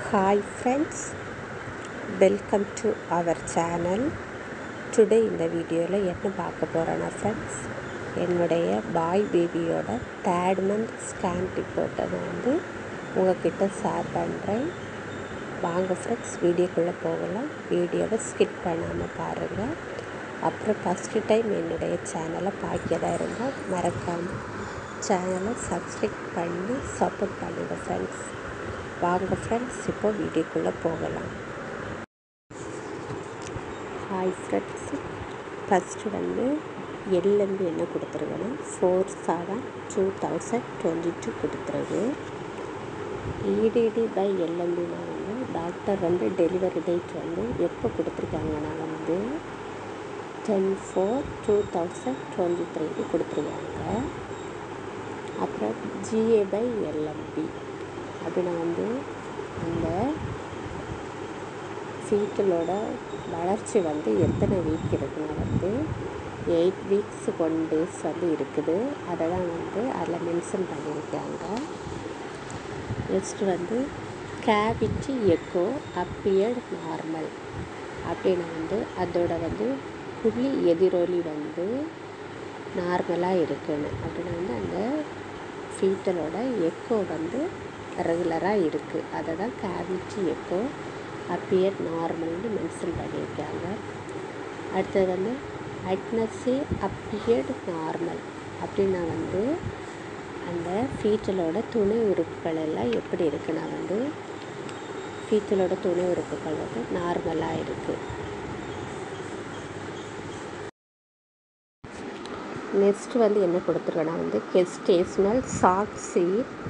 hi friends welcome to our channel today இந்த வீடியோவில் என்ன பார்க்க போகிறேன்னா ஃப்ரெண்ட்ஸ் என்னுடைய பாய் பேபியோட தேர்ட் மந்த் ஸ்கேன் ரிப்போர்ட்டை நான் வந்து உங்ககிட்ட ஷேர் பண்ணுறேன் வாங்க ஃப்ரெண்ட்ஸ் வீடியோக்குள்ளே போகலாம் வீடியோவை ஸ்கிப் பண்ணாமல் பாருங்கள் அப்புறம் ஃபஸ்ட்டு டைம் என்னுடைய சேனலை பார்க்கிறதா இருந்தால் மறக்காமல் சேனலை சப்ஸ்கிரைப் பண்ணி சப்போர்ட் பண்ணுங்கள் ஃப்ரெண்ட்ஸ் வாங்க ஃப்ரெண்ட்ஸ் இப்போ வீடியோக்குள்ளே போகலாம் ஹாய் ஃப்ரெண்ட்ஸ் ஃபஸ்ட்டு வந்து எல்எம்பி என்ன கொடுத்துருக்கேன்னா four seven two thousand twenty two கொடுத்துருக்கு இடிடி பை எல்எம்பினா வந்து டாக்டர் வந்து டெலிவரி டேட் வந்து எப்போ கொடுத்துருக்காங்கன்னா வந்து ten four two thousand twenty த்ரீக்கு கொடுத்துருக்காங்க அப்புறம் ஜிஏ பை எல்எம்பி அப்படின்னா வந்து அந்த ஃபீட்டலோட வளர்ச்சி வந்து எத்தனை வீக் இருக்குன்னா வந்து எயிட் வீக்ஸ் ஒன் டேஸ் வந்து இருக்குது அதை தான் வந்து அதில் மென்ஷன் பண்ணியிருக்காங்க நெக்ஸ்ட்டு வந்து கேவிட்டி எக்கோ அப்பியர்ட் நார்மல் அப்படின்னா வந்து அதோட வந்து புள்ளி எதிரொலி வந்து நார்மலாக இருக்குன்னு அப்படின்னா வந்து அந்த ஃபீட்டலோட எக்கோ வந்து ரெகுலராக இருக்குது அதை தான் கேவிட்டி எக்கோ அப்பியர் நார்மல்னு மென்ஷன் பண்ணியிருக்காங்க அடுத்தது வந்து அட்னஸி அப்பியர்டு நார்மல் அப்படின்னா வந்து அந்த ஃபீட்டலோட துணை உறுப்புகள் எல்லாம் எப்படி இருக்குன்னா வந்து ஃபீட்டலோட துணை உறுப்புகள் வந்து நார்மலாக இருக்குது நெக்ஸ்ட் வந்து என்ன கொடுத்துருக்கேன்னா வந்து gestational sac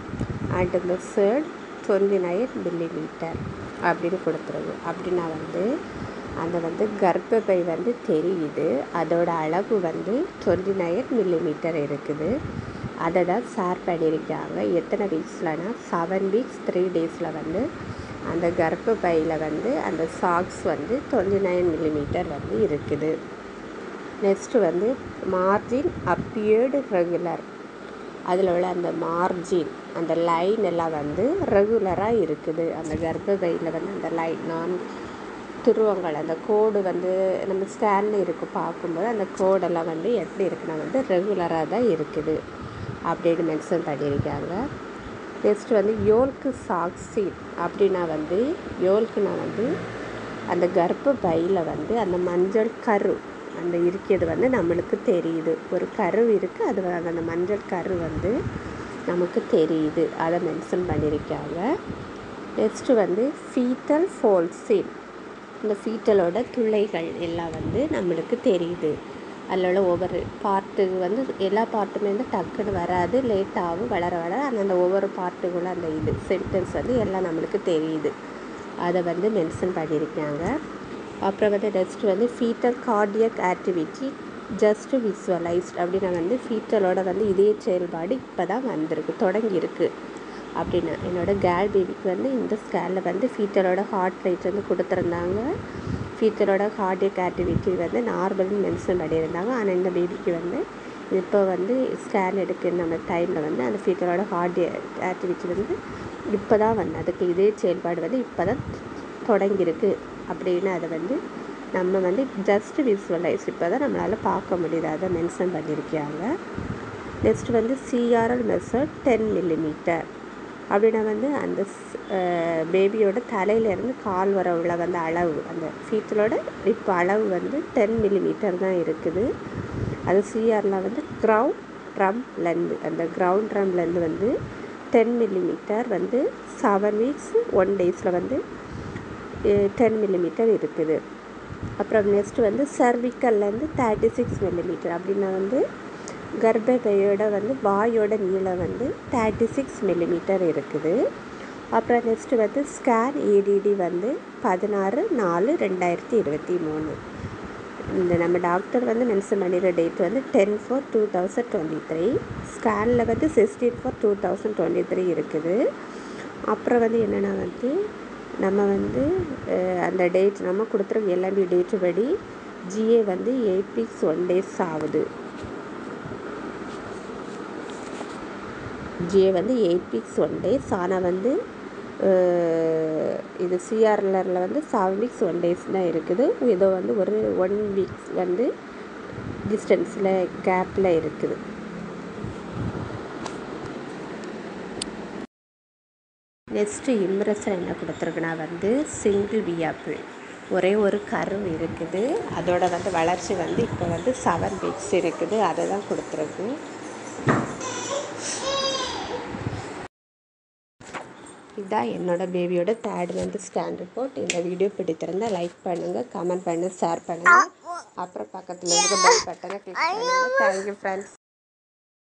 and measured twenty nine millimetre அப்படின்னு கொடுத்துருக்கு அப்படின்னா வந்து அந்த வந்து கர்ப்பப்பை வந்து தெரியுது அதோட அளவு வந்து டுவெண்ட்டி நைன் மில்லிமீட்டர் இருக்குது அதை தான் ஷேர் பண்ணியிருக்காங்க எத்தனை வீக்ஸ்லனா செவன் வீக்ஸ் த்ரீ டேஸில் வந்து அந்த கர்ப்பப்பையில் வந்து அந்த சாக்ஸ் வந்து டுவெண்ட்டி நைன் மில்லிமீட்டர் வந்து இருக்குது நெக்ஸ்ட்டு வந்து மார்ஜின் அப்பியர்டு ரெகுலர் அதில் உள்ள அந்த மார்ஜின் அந்த லைன் எல்லாம் வந்து ரெகுலராக இருக்குது அந்த கர்ப்பப்பையில் வந்து அந்த லைன் நான் துருவங்கள் அந்த கோடு வந்து நம்ம ஸ்கேனில் இருக்கும் பார்க்கும்போது அந்த கோடெல்லாம் வந்து எப்படி இருக்குன்னா வந்து ரெகுலராக தான் இருக்குது அப்படின்னு மென்ஷன் பண்ணியிருக்காங்க நெக்ஸ்ட் வந்து யோல்க்கு சாக்ஸின் அப்படின்னா வந்து யோல்க்குனா வந்து அந்த கர்ப்ப பையில் வந்து அந்த மஞ்சள் கரு அந்த இருக்கிறது வந்து நம்மளுக்கு தெரியுது ஒரு கரு இருக்குது அது அந்த மஞ்சள் கரு வந்து நமக்கு தெரியுது அதை மென்ஷன் பண்ணியிருக்காங்க நெக்ஸ்ட்டு வந்து ஃபீட்டல் ஃபோல்சின் இந்த ஃபீட்டலோட துளைகள் எல்லாம் வந்து நம்மளுக்கு தெரியுது அதில் உள்ள ஒவ்வொரு பார்ட்டுக்கு வந்து எல்லா பார்ட்டுமே வந்து டக்குன்னு வராது லேட் ஆகும் வளர வளர அந்தந்த ஒவ்வொரு பார்ட்டுக்குள்ள அந்த இது சென்டென்ஸ் வந்து எல்லாம் நம்மளுக்கு தெரியுது அதை வந்து மென்ஷன் பண்ணியிருக்காங்க அப்புறம் வந்து நெக்ஸ்ட் வந்து fetal cardiac activity just visualised அப்படின்னா வந்து ஃபீட்டலோட வந்து இதே செயல்பாடு இப்போ தான் வந்திருக்கு தொடங்கியிருக்கு அப்படின்னா என்னோடய கேர்ள் பேபிக்கு வந்து இந்த ஸ்கேனில் வந்து ஃபீட்டலோட ஹார்ட் ரேட் வந்து கொடுத்துருந்தாங்க ஃபீட்டலோட கார்டியக் ஆக்டிவிட்டி வந்து நார்மல்னு மென்ஷன் பண்ணியிருந்தாங்க ஆனால் இந்த பேபிக்கு வந்து இப்போ வந்து ஸ்கேன் எடுக்கிற நம்ம டைமில் வந்து அந்த ஃபீட்டலோட கார்டிய ஆக்டிவிட்டி வந்து இப்போ தான் வந்து அதுக்கு இதே செயல்பாடு வந்து இப்போ தான் தொடங்கியிருக்கு அப்படின்னு அதை வந்து நம்ம வந்து ஜஸ்ட் விசுவலைஸ் இப்போ தான் நம்மளால் பார்க்க முடியுது அதை மென்ஷன் பண்ணியிருக்காங்க நெக்ஸ்ட் வந்து சிஆர்எல் மெசர் டென் மில்லிமீட்டர் அப்படின்னா வந்து அந்த பேபியோட தலையிலேருந்து கால் வர உள்ள வந்து அளவு அந்த ஃபீட்டலோட இப்போ அளவு வந்து டென் மில்லிமீட்டர் தான் இருக்குது அது சிஆரில் வந்து கிரவுண்ட் ட்ரம் லென்த் அந்த கிரவுண்ட் ட்ரம்லேருந்து வந்து டென் மில்லிமீட்டர் வந்து செவன் வீக்ஸ் ஒன் டேஸில் வந்து டென் மில்லிமீட்டர் இருக்குது அப்புறம் நெக்ஸ்ட் வந்து சர்விக்கல்லேருந்து தேர்ட்டி சிக்ஸ் மில்லிமீட்டர் அப்படின்னா வந்து கர்ப்பப்பையோட வந்து வாயோட நீளம் வந்து தேர்ட்டி சிக்ஸ் மில்லிமீட்டர் இருக்குது அப்புறம் நெக்ஸ்ட்டு வந்து ஸ்கேன் ஏடிடி வந்து பதினாறு நாலு ரெண்டாயிரத்தி இருபத்தி மூணு இந்த நம்ம டாக்டர் வந்து மென்ஷன் பண்ணிடுற டேட் வந்து ten four two thousand twenty three ஸ்கேனில் வந்து sixteen four two thousand twenty three இருக்குது அப்புறம் வந்து என்னென்னா வந்து நம்ம வந்து அந்த டேட் நம்ம கொடுத்துருக்க எல்லாமே டேட்டு படி ஜிஏ வந்து எயிட் வீக்ஸ் ஒன் டேஸ் ஆகுது ஜிஏ வந்து எயிட் வீக்ஸ் ஒன் டேஸ் ஆனால் வந்து இது சிஆர்எல்ஆரில் வந்து செவன் வீக்ஸ் ஒன் டேஸ் தான் இருக்குது இதோ வந்து ஒரு ஒன் வீக்ஸ் வந்து டிஸ்டன்ஸில் கேப்பில் இருக்குது நெக்ஸ்ட்டு இம்ப்ரெஸில் என்ன கொடுத்துருக்குன்னா வந்து சிங்கிள் வியாப்பிள் ஒரே ஒரு கரு இருக்குது அதோட வந்து வளர்ச்சி வந்து இப்போ வந்து செவன் வீக்ஸ் இருக்குது அதை தான் கொடுத்துருக்கு இதுதான் என்னோடய பேபியோட தேர்ட் வந்து ஸ்டாண்ட் ரிப்போர்ட் இந்த வீடியோ பிடித்திருந்தால் லைக் பண்ணுங்கள் கமெண்ட் பண்ணுங்கள் ஷேர் பண்ணுங்கள் அப்புறம் பக்கத்தில் இருக்க பெல் பட்டனை கிளிக் பண்ணுங்கள் தேங்க்யூ ஃப்ரெண்ட்ஸ்